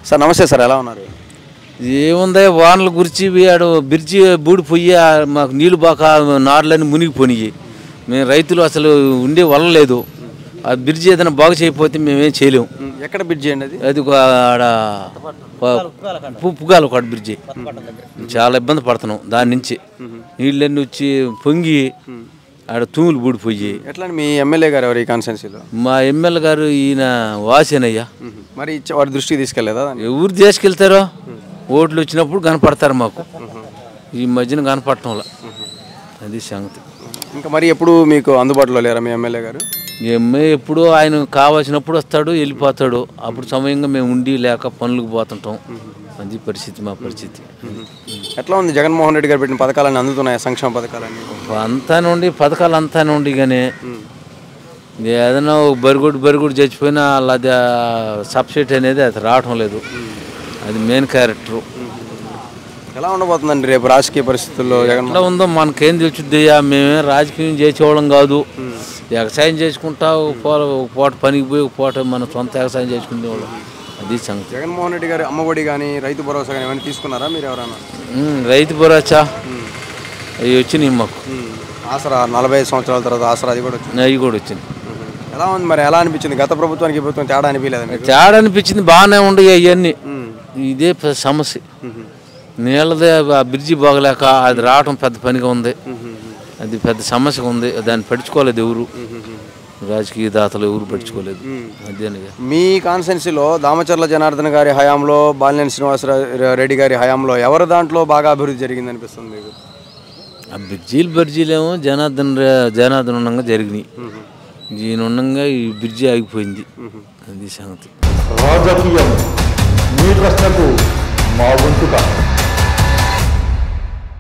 Sir నమస్తే sir ఎలా ఉన్నారు ఏముందా వానల గురించి ఆడు బ్రిడ్జి బూడి పొయ్యి ఆ మాకు నీళ్లు బాక నార్లన్నీ మునిగిపోయినాయి మేము రైతులు అసలు ఉండే వల్ల లేదు ఆ బ్రిడ్జి ఏదైనా బాగు చేయకపోతే మేమేం చేయలేము ఎక్కడ బ్రిడ్జి అండి అది అది ఒక ఆడ పు- పుగాల ఒక బ్రిడ్జి చాలా ఇబ్బంది పడుతున్నాం దాని నుంచి నీళ్ళన్నీ వచ్చి పొంగి ఆడ తూములు బూడిపోయి ఎట్లా అండి మీ ఎమ్మెల్యే గారు ఎవరు ఈ కాన్స్టెన్సీలో మా ఎమ్మెల్యే గారు ఈయన వాసేనయ్యా మరి ఇచ్చే వారి దృష్టికి తీసుకెళ్లేదా దాన్ని? ఎవరు తీసుకెళ్తారో ఓట్లు వచ్చినప్పుడు కనపడతారు మాకు ఈ మధ్యన కనపడటంలా అది సంగతి ఇంకా మరి ఎప్పుడు మీకు అందుబాటులో లేరా మీ ఎమ్మెల్యే గారు ఏమే ఎప్పుడు ఆయన కావాల్సినప్పుడు వస్తాడు వెళ్ళిపోతాడు అప్పుడు సమయంగా మేము ఉండి లేక పనులకు పోతుంటాం అది పరిస్థితి మా పరిస్థితి ఎట్లా ఉంది జగన్మోహన్ రెడ్డి గారు పెట్టిన పథకాలన్నీ అందుతున్నాయి సంక్షేమ పథకాలన్నీ అంతా నుండి పథకాలు అంతా నుండి కానీ ఏదైనా ఒక బరిగొడ్డు బరిగొడ్డు చచ్చిపోయినా అది సబ్సిడీ అనేది అది రావటం లేదు అది మెయిన్ క్యారెక్టరు ఎలా ఉండబోతుందండి రేపు రాజకీయ పరిస్థితుల్లో జగన్ ఎట్లా ఉందో మనకేం తెలుసుద్దయ్యా మేమే రాజకీయం చేసేవాళ్ళం కాదు వ్యవసాయం చేసుకుంటా ఒక పూట ఒక పూట పనికి పోయి ఒక పూట మన సొంత వ్యవసాయం చేసుకునేవాళ్ళం అది సంగతి జగన్మోహన్ రెడ్డి గారు అమ్మఒడి కానీ రైతు భరోసా కానీ ఏమైనా తీసుకున్నారా మీరు ఎవరైనా ఉమ్, రైతు భరోసా అవి వచ్చినాయి మాకు ఆసరా నలభై ఐదు సంవత్సరాల తర్వాత ఆసరా అది కూడా వచ్చింది అవి కూడా వచ్చినాయి ఎలా ఉంది మరి ఎలా అనిపించింది గత ప్రభుత్వానికి ఈ ప్రభుత్వం తేడా అనిపించలేదు మీకు తేడా అనిపించింది బాగానే ఉండవు అవన్నీ ఇదే పెద్ద సమస్య నీళ్ళదే ఆ బ్రిడ్జి బాగలేక అది రావటం పెద్ద పనిగా ఉంది అది పెద్ద సమస్యగా ఉంది దాన్ని పట్టించుకోలేదు ఎవరు రాజకీయ దాతలు ఎవరు పట్టించుకోలేదు అదేనయ్యా మీ కాన్స్టెన్సీలో దామచర్ల జనార్దన్ గారి హయాంలో బాలినేని శ్రీనివాస రెడ్డి గారి హయాంలో ఎవరి దాంట్లో బాగా అభివృద్ధి జరిగింది అనిపిస్తుంది మీకు ఆ బ్రిడ్జీలు బ్రిడ్జీలేమో జనార్దన్ రే- జనార్దన్ ఉండగా జరిగినాయి ఈయన ఉండగా ఈ బ్రిడ్జి ఆగిపోయింది అది సంగతి రాజకీయం మీ ప్రశ్నకు మా వంతుగా